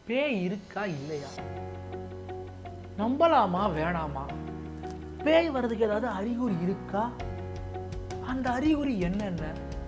பேய் இருக்கா இல்லையா நம்பலாமா வேணாமா பேய் வர்றதுக்கு ஏதாவது அறிகுறி இருக்கா அந்த அறிகுறி என்னென்ன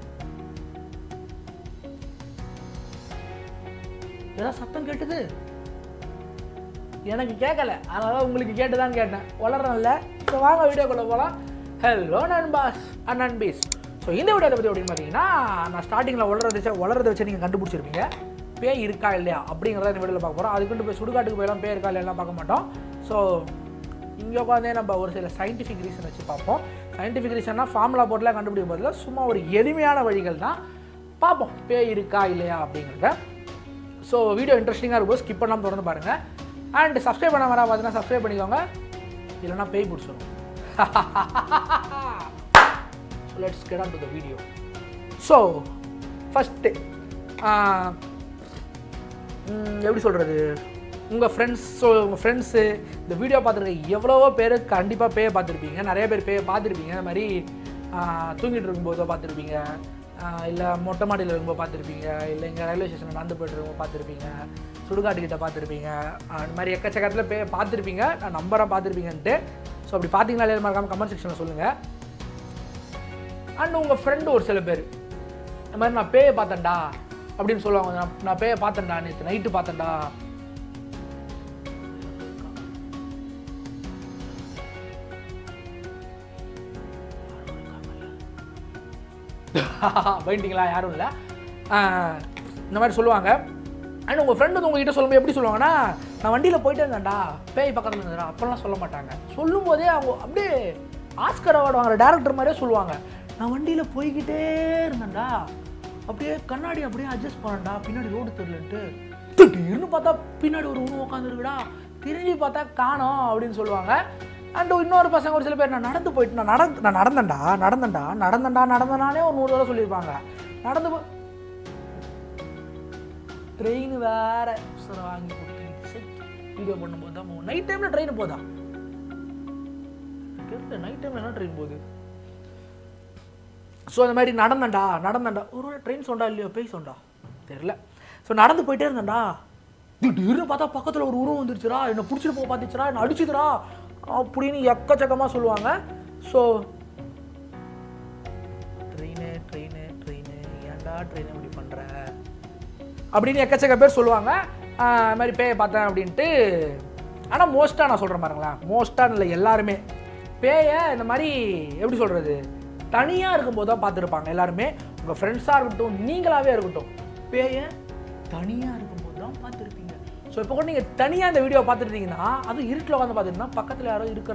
ஏதாவது சத்தம் கேட்டுது எனக்கு கேட்கல அதனால உங்களுக்கு கேட்டுதான் கேட்டேன் வளரல ஸோ வாங்க வீடியோக்குள்ள போகலாம் ஹலோ நண்பாஸ் அண்ட் நண்பீஸ் ஸோ இந்த வீடியோ பற்றி அப்படின்னு பார்த்தீங்கன்னா நான் ஸ்டார்டிங்கில் வளர்றத வச்சு வளர்றத வச்சு நீங்கள் கண்டுபிடிச்சிருப்பீங்க பேய் இருக்கா இல்லையா அப்படிங்கிறத இந்த வீடியோவில் பார்க்க போகிறோம் அதுக்குன்னு போய் சுடுகாட்டுக்கு போயெல்லாம் பேய் இருக்கா இல்லையா பார்க்க மாட்டோம் ஸோ இங்கே உட்காந்தே நம்ம ஒரு சில சயின்டிஃபிக் ரீசன் வச்சு பார்ப்போம் சயின்டிஃபிக் ரீசன்னா ஃபார்முலா போட்டுலாம் கண்டுபிடிக்கும் போதில் சும்மா ஒரு எளிமையான வழிகள் தான் பார்ப்போம் பேய் இருக்கா இல்லையா அப்படிங்கிறத ஸோ வீடியோ இன்ட்ரெஸ்டிங்காக இருக்கும் ஸ்கிப் பண்ணாமல் தொடர்ந்து பாருங்கள் அண்ட் சப்ஸ்கிரைப் பண்ண வரா பார்த்தீங்கன்னா சப்ஸ்கிரைப் பண்ணிக்கோங்க இல்லைன்னா பேய் பிடிச்சிடும் let's get on to the video so first எப்படி சொல்கிறது உங்கள் ஃப்ரெண்ட்ஸ் ஸோ உங்கள் ஃப்ரெண்ட்ஸு இந்த வீடியோ பார்த்துருக்க எவ்வளவோ பேர் கண்டிப்பாக பேயை பார்த்துருப்பீங்க நிறைய பேர் பேயை பார்த்துருப்பீங்க இந்த மாதிரி ஆஹ், தூங்கிட்டு இருக்கும்போதோ பார்த்துருப்பீங்க இல்லை மொட்டை மாடியில் இருக்கும்போது பார்த்துருப்பீங்க இல்லை இங்கே ரயில்வே ஸ்டேஷனில் நடந்து போயிட்டு இருக்கும்போது பார்த்துருப்பீங்க சுடுகாட்டுக்கிட்ட பார்த்துருப்பீங்க அந்த மாதிரி எக்கச்சக்கத்தில் பேயை பார்த்துருப்பீங்க நான் நம்பரை பார்த்துருப்பீங்கன்ட்டு ஸோ அப்படி பார்த்தீங்கன்னா இல்லையா மறக்காமல் கமெண்ட் செக்ஷனில் சொல்லுங்கள் அண்ட் உங்கள் ஃப்ரெண்டு ஒரு சில பேர் இந்த மாதிரி நான் பேயை பார்த்தேன்டா அப்படின்னு சொல்லுவாங்க நான் நான் பேயை பார்த்தேன்டா நேற்று நைட்டு பார்த்தேன்டா பயந்துட்டீங்களா யாரும் இல்லை இந்த மாதிரி சொல்லுவாங்க அண்ட் உங்கள் ஃப்ரெண்டு வந்து உங்ககிட்ட சொல்லும்போது எப்படி சொல்லுவாங்கன்னா நான் வண்டியில் போயிட்டே இருந்தேன்டா பேய் பக்கத்தில் இருந்தேன் அப்போல்லாம் சொல்ல மாட்டாங்க சொல்லும்போதே அவங்க அப்படியே ஆஸ்கர் அவார்டு வாங்குற டேரக்டர் மாதிரியே சொல்லுவாங்க நான் வண்டியில் போய்கிட்டே இருந்தேன்டா அப்படியே கண்ணாடி அப்படியே அட்ஜஸ்ட் பண்ணேன்டா பின்னாடி ரோடு தெரியலன்ட்டு திடீர்னு பார்த்தா பின்னாடி ஒரு உருவம் உட்காந்துருக்குடா திரும்பி பார்த்தா காணோம் அப்படின்னு சொல்லுவாங்க அண்ட் இன்னொரு பசங்க ஒரு சில பேர் நான் நடந்து போயிட்டு நான் நடந்து நான் நடந்தேன்டா நடந்தேன்டா நடந்தேன்டா நடந்தனாலே ஒரு நூறு தடவை சொல்லியிருப்பாங்க நடந்து போ ட்ரெயின் வேற சார் வாங்கி கொடுத்து வீடியோ பண்ணும்போது தான் நைட் டைமில் ட்ரெயின் போதா தெரியல நைட் டைமில் என்ன ட்ரெயின் போகுது ஸோ அந்த மாதிரி நடந்தேன்டா நடந்தேன்டா ஒரு ட்ரெயின் சொண்டா இல்லையோ பேய் சொண்டா தெரில ஸோ நடந்து போயிட்டே இருந்தேன்டா திடீர்னு பார்த்தா பக்கத்தில் ஒரு உருவம் வந்துருச்சுடா என்னை பிடிச்சிட்டு போக பார்த்துச்சுடா என்னை அடிச்சுதுடா அப்படின்னு எக்கச்சக்கமாக சொல்லுவாங்க ஸோ ட்ரெயின் ட்ரெயின் ட்ரெயின் ஏன்டா ட்ரெயின் இப்படி பண்ணுற அப்படின்னு எக்கச்சக்க பேர் சொல்லுவாங்க ஆஹ் இது மாதிரி பேயை பார்த்தேன் அப்படின்ட்டு ஆனால் மோஸ்ட்டாக நான் சொல்கிறேன் பாருங்களேன் மோஸ்ட்டாக இல்லை எல்லாருமே பேயை இந்த மாதிரி எப்படி சொல்கிறது தனியாக இருக்கும்போது தான் பார்த்துருப்பாங்க எல்லாருமே உங்கள் ஃப்ரெண்ட்ஸாக இருக்கட்டும் நீங்களாகவே இருக்கட்டும் பேயை தனியாக இருக்கும்போது தான் பார்த்துருப்பீங்க ஸோ இப்போ கூட நீங்கள் தனியாக இந்த வீடியோ பார்த்துருந்தீங்கன்னா அது இருட்டில் உட்காந்து பார்த்துருந்தீங்கன்னா பக்கத்தில் யாரோ இருக்கிற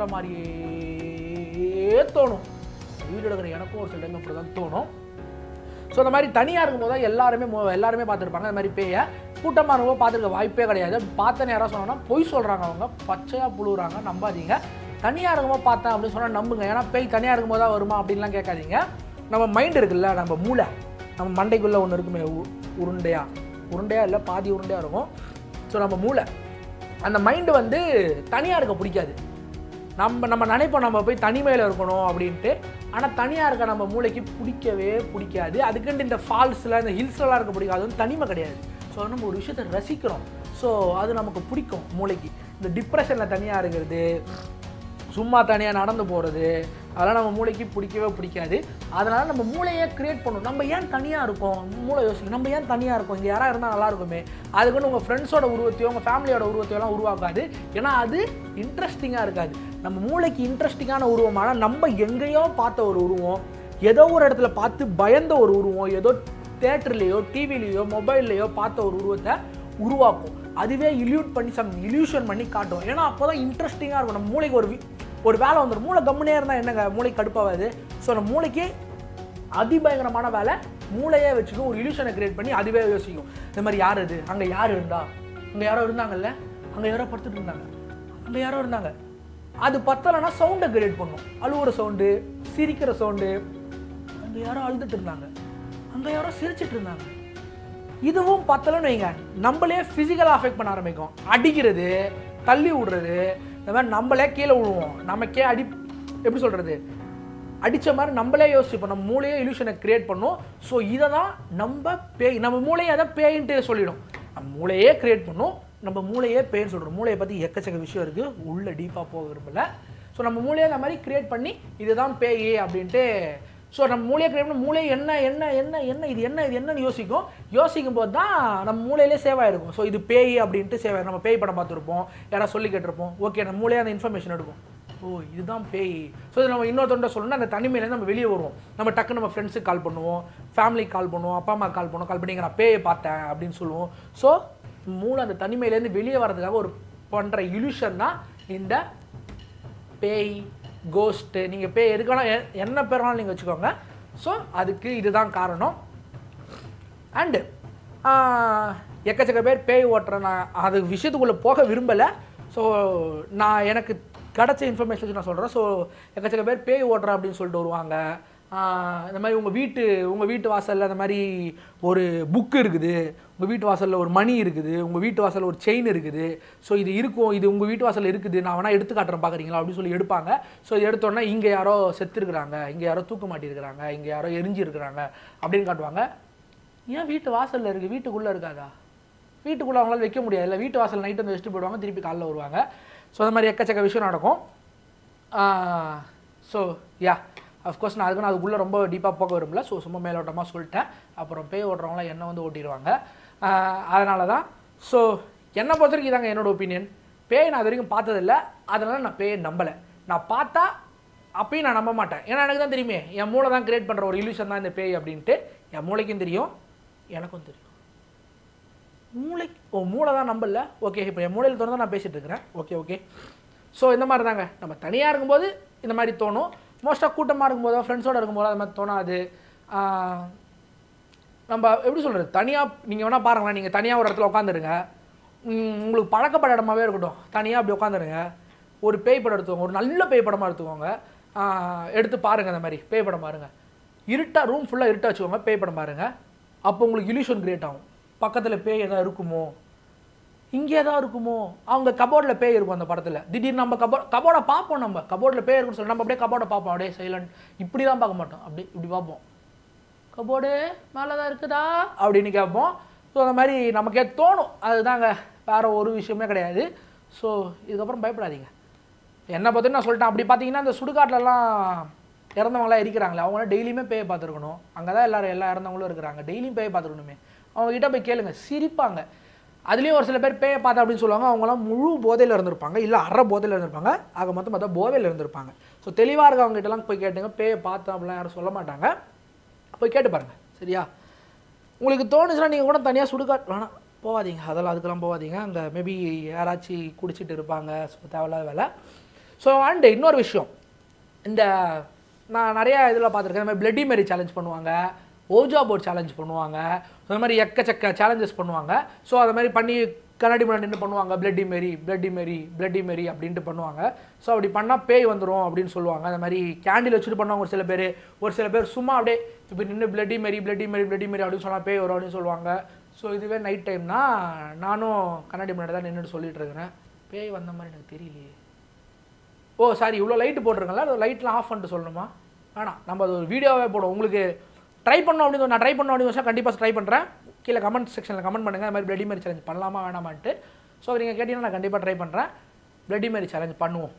மாதிரியே தோணும் வீடியோ எடுக்கிற எனக்கும் ஒரு சில டைம் அப்படி தான் தோணும் ஸோ இந்த மாதிரி தனியாக இருக்கும்போது தான் எல்லாருமே மோ- எல்லாருமே பார்த்துருப்பாங்க இந்த மாதிரி பேயை கூட்டமாக இருக்கும்போது பார்த்துருக்க வாய்ப்பே கிடையாது பார்த்த நேரம் சொன்னோன்னா பொய் சொல்கிறாங்க அவங்க பச்சையாக புழுகுறாங்க நம்பாதீங்க தனியாக இருக்கும்போது பார்த்தேன் அப்படின்னு சொன்னால் நம்புங்க ஏன்னா பேய் தனியாக இருக்கும்போது தான் வருமா அப்படின்லாம் கேட்காதீங்க நம்ம மைண்ட் இருக்குல்ல நம்ம மூளை நம்ம மண்டைக்குள்ளே ஒன்று இருக்குமே உ- உருண்டையா உருண்டையா இல்லை பாதி உருண்டையாக இருக்கும் ஸோ நம்ம மூளை அந்த மைண்டு வந்து தனியாக இருக்க பிடிக்காது நம்ம நம்ம நினைப்போம் நம்ம போய் தனிமையில் இருக்கணும் அப்படின்ட்டு ஆனால் தனியாக இருக்க நம்ம மூளைக்கு பிடிக்கவே பிடிக்காது அதுக்குன்ட்டு இந்த ஃபால்ஸில் இந்த ஹில்ஸ்லலாம் இருக்க பிடிக்காது அது வந்து தனிமை கிடையாது ஸோ நம்ம ஒரு விஷயத்தை ரசிக்கிறோம் ஸோ அது நமக்கு பிடிக்கும் மூளைக்கு இந்த டிப்ரெஷனில் தனியாக இருக்கிறது சும்மா தனியாக நடந்து போகிறது அதெல்லாம் நம்ம மூளைக்கு பிடிக்கவே பிடிக்காது அதனால் நம்ம மூளையை க்ரியேட் பண்ணணும் நம்ம ஏன் தனியாக இருக்கோம் மூளை யோசிக்கும் நம்ம ஏன் தனியாக இருக்கோம் இங்கே யாராக இருந்தால் நல்லா இருக்குமே அதுக்குன்னு உங்கள் ஃப்ரெண்ட்ஸோட உருவத்தையோ உங்கள் ஃபேமிலியோட உருவத்தையோ எல்லாம் உருவாக்காது ஏன்னா அது இன்ட்ரெஸ்டிங்காக இருக்காது நம்ம மூளைக்கு இன்ட்ரெஸ்டிங்கான உருவமான நம்ம எங்கேயோ பார்த்த ஒரு உருவம் ஏதோ ஒரு இடத்துல பார்த்து பயந்த ஒரு உருவம் ஏதோ தேட்டர்லேயோ டிவிலேயோ மொபைல்லையோ பார்த்த ஒரு உருவத்தை உருவாக்கும் அதுவே இல்யூட் பண்ணி சம் இல்யூஷன் பண்ணி காட்டும் ஏன்னா அப்போ தான் இன்ட்ரெஸ்டிங்காக இருக்கும் நம்ம மூளைக்கு ஒரு வி- ஒரு வேலை வந்துடும் மூளை கம்முனே இருந்தால் என்னங்க மூளை கடுப்பாகாது ஸோ நம்ம மூளைக்கு அதிபயங்கரமான வேலை மூளையே வச்சுக்கும் ஒரு இல்யூஷனை கிரியேட் பண்ணி அதுவே யோசிக்கும் இந்த மாதிரி யார் இது அங்கே யார் இருந்தா அங்கே யாரோ இருந்தாங்கல்ல அங்கே யாரோ படுத்துட்டு இருந்தாங்க அங்கே யாரோ இருந்தாங்க அது பத்தலைன்னா சவுண்டை கிரியேட் பண்ணும் அழுவுற சவுண்டு சிரிக்கிற சவுண்டு அங்கே யாரோ அழுதுட்டு இருந்தாங்க அங்கே யாரோ சிரிச்சிட்டு இருந்தாங்க இதுவும் பத்தலைன்னு வைங்க நம்மளே ஃபிசிக்கலாக அஃபெக்ட் பண்ண ஆரம்பிக்கும் அடிக்கிறது தள்ளி விடுறது இந்த மாதிரி நம்மளே கீழே விழுவோம் நமக்கே அடி எப்படி சொல்கிறது அடித்த மாதிரி நம்மளே யோசிப்போம் நம்ம மூளையே இல்யூஷனை கிரியேட் பண்ணும் ஸோ இதை தான் நம்ம பேய் நம்ம மூளையை அதை பேயின்ட்டு சொல்லிடும் நம்ம மூளையே கிரியேட் பண்ணும் நம்ம மூளையே பேர் சொல்கிறோம் மூளையை பற்றி எக்கச்சக்க விஷயம் இருக்குது உள்ள டீப்பாக போக விரும்பல ஸோ நம்ம மூளையை அந்த மாதிரி கிரியேட் பண்ணி இதுதான் பேய் அப்படின்ட்டு ஸோ நம்ம மூளையை கிரியேட் பண்ணி மூளை என்ன என்ன என்ன என்ன இது என்ன இது என்னன்னு யோசிக்கும் யோசிக்கும் போது தான் நம்ம மூளையிலே சேவ் ஆயிருக்கும் ஸோ இது பேய் அப்படின்ட்டு சேவ் ஆயிருக்கும் நம்ம பேய் படம் பார்த்துருப்போம் யாராவது சொல்லி கேட்டிருப்போம் ஓகே நம்ம மூளையே அந்த இன்ஃபர்மேஷன் எடுக்கும் ஓ இதுதான் பேய் ஸோ இது நம்ம இன்னொருத்தொண்ட சொல்லணும்னா அந்த தனிமையிலேருந்து நம்ம வெளியே வருவோம் நம்ம டக்கு நம்ம ஃப்ரெண்ட்ஸுக்கு கால் பண்ணுவோம் ஃபேமிலிக்கு கால் பண்ணுவோம் அப்பா அம்மா கால் பண்ணுவோம் கால் பண்ணி நான் பேயை பார்த்தேன் அப்படின்னு சொல்லுவோம் ஸோ மூளை அந்த தனிமையிலேருந்து வெளியே வர்றதுக்காக ஒரு பண்ணுற இல்யூஷன் தான் இந்த பேய் கோஸ்ட்டு நீங்கள் பேய் எதுக்கு வேணால் எ- என்ன பேர் வேணாலும் நீங்கள் வச்சுக்கோங்க ஸோ அதுக்கு இதுதான் காரணம் அண்டு எக்கச்சக்க பேர் பேய் ஓட்டுற நான் அது விஷயத்துக்குள்ளே போக விரும்பலை ஸோ நான் எனக்கு கிடச்ச இன்ஃபர்மேஷன் நான் சொல்கிறேன் ஸோ எக்கச்சக்க பேர் பேய் ஓட்டுறேன் அப்படின்னு சொல்லிட்டு வருவாங்க ஆஹ் இந்த மாதிரி உங்கள் வீட்டு உங்கள் வீட்டு வாசலில் இந்த மாதிரி ஒரு புக்கு இருக்குது உங்கள் வீட்டு வாசலில் ஒரு மணி இருக்குது உங்கள் வீட்டு வாசலில் ஒரு செயின் இருக்குது ஸோ இது இருக்கும் இது உங்கள் வீட்டு வாசலில் இருக்குது நான் வேணால் எடுத்து காட்டுறேன் பார்க்குறீங்களா அப்படின்னு சொல்லி எடுப்பாங்க ஸோ இது எடுத்தோன்னே இங்கே யாரோ செத்துருக்குறாங்க இங்கே யாரோ தூக்க மாட்டியிருக்கிறாங்க இங்கே யாரோ எரிஞ்சு இருக்கிறாங்க அப்படின்னு காட்டுவாங்க ஏன் வீட்டு வாசலில் இருக்குது வீட்டுக்குள்ளே இருக்காதா வீட்டுக்குள்ளே அவங்களால வைக்க முடியாது இல்லை வீட்டு வாசல் நைட்டு வந்து வச்சுட்டு போயிடுவாங்க திருப்பி காலைல வருவாங்க ஸோ அந்த மாதிரி எக்கச்சக்க விஷயம் நடக்கும் ஸோ யா அஃப்கோர்ஸ் நான் அதுக்கு நான் அதுக்குள்ளே ரொம்ப டீப்பாக போக விரும்பல ஸோ சும்மா மேலோட்டமாக சொல்லிட்டேன் அப்புறம் பேய் ஓட்டுறவங்களாம் என்ன வந்து ஓட்டிடுவாங்க அதனால தான் ஸோ என்னை பொறுத்த வரைக்கும் இதாங்க என்னோட ஒப்பீனியன் பேய் நான் இது வரைக்கும் பார்த்ததில்ல அதனால நான் பேயை நம்பலை நான் பார்த்தா அப்பயும் நான் நம்ப மாட்டேன் ஏன்னா எனக்கு தான் தெரியுமே என் மூளை தான் கிரியேட் பண்ணுற ஒரு இல்யூஷன் தான் இந்த பேய் அப்படின்ட்டு என் மூளைக்கும் தெரியும் எனக்கும் தெரியும் மூளை ஓ மூளை தான் நம்பல ஓகே இப்போ என் மூளையில் தோணும் நான் பேசிகிட்டு இருக்கிறேன் ஓகே ஓகே ஸோ இந்த மாதிரி தாங்க நம்ம தனியாக இருக்கும்போது இந்த மாதிரி தோணும் மோஸ்ட்டாக கூட்டமாக இருக்கும்போதோ ஃப்ரெண்ட்ஸோடு இருக்கும்போது அது மாதிரி தோணாது ஆஹ் நம்ம எப்படி சொல்கிறது தனியாக நீங்கள் வேணால் பாருங்களேன் நீங்கள் தனியாக ஒரு இடத்துல உட்காந்துருங்க உங்களுக்கு பழக்கப்பட்ட இடமாவே இருக்கட்டும் தனியாக அப்படி உட்காந்துருங்க ஒரு பேய் படம் எடுத்துக்கோங்க ஒரு நல்ல பேய் படமாக எடுத்துக்கோங்க ஆஹ் எடுத்து பாருங்கள் அந்த மாதிரி பேய் படம் பாருங்கள் இருட்டா ரூம் ஃபுல்லாக இருட்டா வச்சுக்கோங்க பேய் படம் பாருங்கள் அப்போ உங்களுக்கு இல்யூஷன் கிரியேட் ஆகும் பக்கத்தில் பேய் எதாவது இருக்குமோ இங்கே தான் இருக்குமோ அவங்க கபோர்டில் பேய் இருக்கும் அந்த படத்தில் திடீர்னு நம்ம கபோர்ட் கபோர்டை பார்ப்போம் நம்ம கபோர்டில் பேய் இருக்குன்னு சொல்லி நம்ம அப்படியே கபோர்டை பார்ப்போம் அப்படியே சைலண்ட் இப்படி தான் பார்க்க மாட்டோம் அப்படி இப்படி பார்ப்போம் கபோர்டு மேலே தான் இருக்குதா அப்படின்னு கேட்போம் ஸோ அந்த மாதிரி நமக்கே தோணும் அதுதாங்க வேறு ஒரு விஷயமே கிடையாது ஸோ இதுக்கப்புறம் பயப்படாதீங்க என்னை பற்றி நான் சொல்லிட்டேன் அப்படி பார்த்தீங்கன்னா இந்த சுடுகாட்டிலலாம் இறந்தவங்களாம் இருக்கிறாங்களே அவங்களாம் டெய்லியுமே பேயை பார்த்துருக்கணும் அங்கே தான் எல்லாரும் எல்லா இறந்தவங்களும் இருக்கிறாங்க டெய்லியும் பேயை பார்த்துருக்கணுமே அவங்க கிட்ட போய் கேளுங்க சிரிப்பாங்க அதுலேயும் ஒரு சில பேர் பேயை பார்த்தா அப்படின்னு சொல்லுவாங்க அவங்களாம் முழு போதையில் இருந்திருப்பாங்க இல்லை அரை போதையில் இருந்திருப்பாங்க ஆக மொத்தம் பார்த்தா போதையில் இருந்திருப்பாங்க ஸோ தெளிவாக இருக்கவங்க கிட்டலாம் போய் கேட்டுங்க பேயை பார்த்தேன் அப்படிலாம் யாரும் சொல்ல மாட்டாங்க போய் கேட்டு பாருங்க சரியா உங்களுக்கு தோணுச்சுன்னா நீங்கள் கூட தனியாக சுடுகாட் வேணாம் போகாதீங்க அதெல்லாம் அதுக்கெல்லாம் போகாதீங்க அங்கே மேபி யாராச்சும் குடிச்சிட்டு இருப்பாங்க ஸோ தேவையில்லாத வேலை ஸோ அண்டு இன்னொரு விஷயம் இந்த நான் நிறைய இதில் பார்த்துருக்கேன் இந்த மாதிரி பிளட்டி மேரி சேலஞ்ச் பண்ணுவாங்க ஓஜா போர்ட் சேலஞ்ச் பண்ணுவாங்க அந்த மாதிரி எக்கச்சக்க சேலஞ்சஸ் பண்ணுவாங்க ஸோ அதை மாதிரி பண்ணி கண்ணாடி முன்னாடி நின்று பண்ணுவாங்க bloody Mary bloody Mary bloody Mary அப்படின்ட்டு பண்ணுவாங்க ஸோ அப்படி பண்ணால் பேய் வந்துடும் அப்படின்னு சொல்லுவாங்க அந்த மாதிரி கேண்டில் வச்சுட்டு பண்ணுவாங்க ஒரு சில பேர் ஒரு சில பேர் சும்மா அப்படியே இப்போ நின்று bloody Mary bloody Mary bloody Mary அப்படின்னு சொன்னால் பேய் வரும் அப்படின்னு சொல்லுவாங்க ஸோ இதுவே நைட் டைம்னா நானும் கண்ணாடி முன்னாடி தான் நின்றுட்டு சொல்லிட்டு இருக்கிறேன் பேய் வந்த மாதிரி எனக்கு தெரியலையே ஓ சாரி இவ்வளோ லைட்டு போட்டிருக்கல அது லைட்லாம் ஆஃப் பண்ணிட்டு சொல்லணுமா வேணாம் நம்ம அது ஒரு வீடியோவே போடுவோம் உங்களுக்கு ட்ரை பண்ணோம் அப்படின்னு நான் ட்ரை பண்ணோம் அப்படின்னு வச்சா கண்டிப்பாக ட்ரை பண்ணுறேன் கீழே கமெண்ட் செக்ஷனில் கமெண்ட் பண்ணுங்கள் இந்த மாதிரி பிளடி மேரி சேலஞ்ச் பண்ணலாமா வேணாமான்ட்டு ஸோ நீங்கள் கேட்டிங்கன்னா நான் கண்டிப்பாக ட்ரை பண்ணுறேன் பிளடி மேரி சேலஞ்ச் பண்ணுவோம்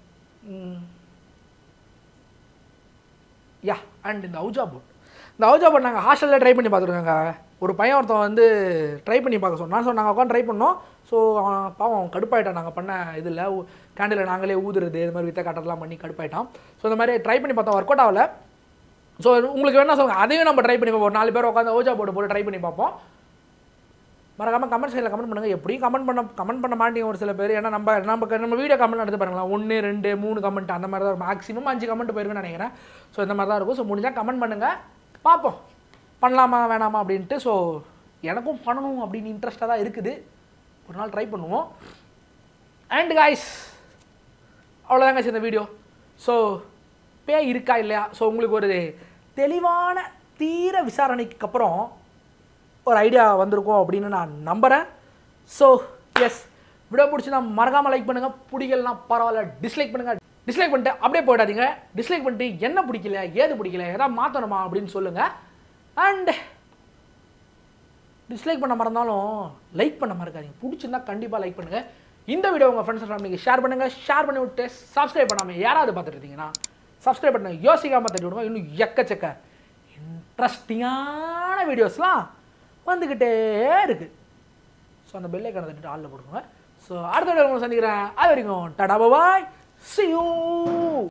யா அண்ட் இந்த அவுஜா போர்ட் இந்த அவுஜா போர்ட் நாங்கள் ஹாஸ்டலில் ட்ரை பண்ணி பார்த்துருக்கோங்க ஒரு பையன் ஒருத்தன் வந்து ட்ரை பண்ணி பார்க்க சொன்னான் ஸோ நாங்கள் உட்காந்து ட்ரை பண்ணோம் ஸோ அவன் பாவம் அவன் கடுப்பாயிட்டான் நாங்கள் பண்ண இதில் கேண்டில் நாங்களே ஊதுறது இது மாதிரி வித்த காட்டெல்லாம் பண்ணி கடுப்பாயிட்டான் ஸோ இந்த மாதிரி ட்ரை பண்ணி பார்த்தோம் ஒர்க் அவுட் ஆகல ஸோ உங்களுக்கு வேணா சொல்லுங்கள் அதையும் நம்ம ட்ரை பண்ணி பார்ப்போம் ஒரு நாலு பேர் உட்காந்து ஓஜா போர்டு போட்டு ட்ரை பண்ணி பார்ப்போம் மறக்காமல் கமெண்ட் சைடில் கமெண்ட் பண்ணுங்கள் எப்படியும் கமெண்ட் பண்ண கமெண்ட் பண்ண மாட்டீங்க ஒரு சில பேர் ஏன்னா நம்ம நம்ம நம்ம வீடியோ கமெண்ட் எடுத்து பாருங்களா ஒன்று ரெண்டு மூணு கமெண்ட் அந்த மாதிரி தான் மேக்ஸிமம் அஞ்சு கமெண்ட் போயிருக்குன்னு நினைக்கிறேன் ஸோ இந்த மாதிரி தான் இருக்கும் ஸோ முடிஞ்சால் கமெண்ட் பண்ணுங்கள் பார்ப்போம் பண்ணலாமா வேணாமா அப்படின்ட்டு ஸோ எனக்கும் பண்ணணும் அப்படின்னு இன்ட்ரெஸ்ட்டாக தான் இருக்குது ஒரு நாள் ட்ரை பண்ணுவோம் அண்ட் காய்ஸ் அவ்வளோதாங்க இந்த வீடியோ ஸோ பேய் இருக்கா இல்லையா ஸோ உங்களுக்கு ஒரு தெளிவான தீர விசாரணைக்கு அப்புறம் ஒரு ஐடியா வந்திருக்கும் அப்படின்னு நான் நம்புகிறேன் ஸோ எஸ் வீடியோ பிடிச்சினா மறக்காமல் லைக் பண்ணுங்கள் பிடிக்கலனா பரவாயில்ல டிஸ்லைக் பண்ணுங்கள் டிஸ்லைக் பண்ணிட்டு அப்படியே போயிடாதீங்க டிஸ்லைக் பண்ணிட்டு என்ன பிடிக்கல ஏது பிடிக்கல எதாவது மாற்றணுமா அப்படின்னு சொல்லுங்கள் அண்ட் டிஸ்லைக் பண்ண மறந்தாலும் லைக் பண்ண மறக்காதீங்க பிடிச்சிருந்தா கண்டிப்பாக லைக் பண்ணுங்கள் இந்த வீடியோ உங்கள் ஃப்ரெண்ட்ஸ் ஃபேமிலிக்கு ஷேர் பண்ணுங்கள் ஷேர் பண்ணி விட்டு சப்ஸ்கிரைப் பண்ணாமல் யாராவது பார்த்துட்டு இருந்தீங்கன்னா சப்ஸ்கிரைப் பண்ண யோசிக்காமல் தட்டி விடுங்க இன்னும் எக்கச்சக்க இன்ட்ரெஸ்டிங்கான வீடியோஸ்லாம் வந்துக்கிட்டே இருக்குது ஸோ அந்த பெல்லை கடை தட்டிட்டு ஆளில் போட்டுக்கோங்க ஸோ அடுத்த வீடியோ உங்களை சந்திக்கிறேன் அது வரைக்கும் டடா பாய் see you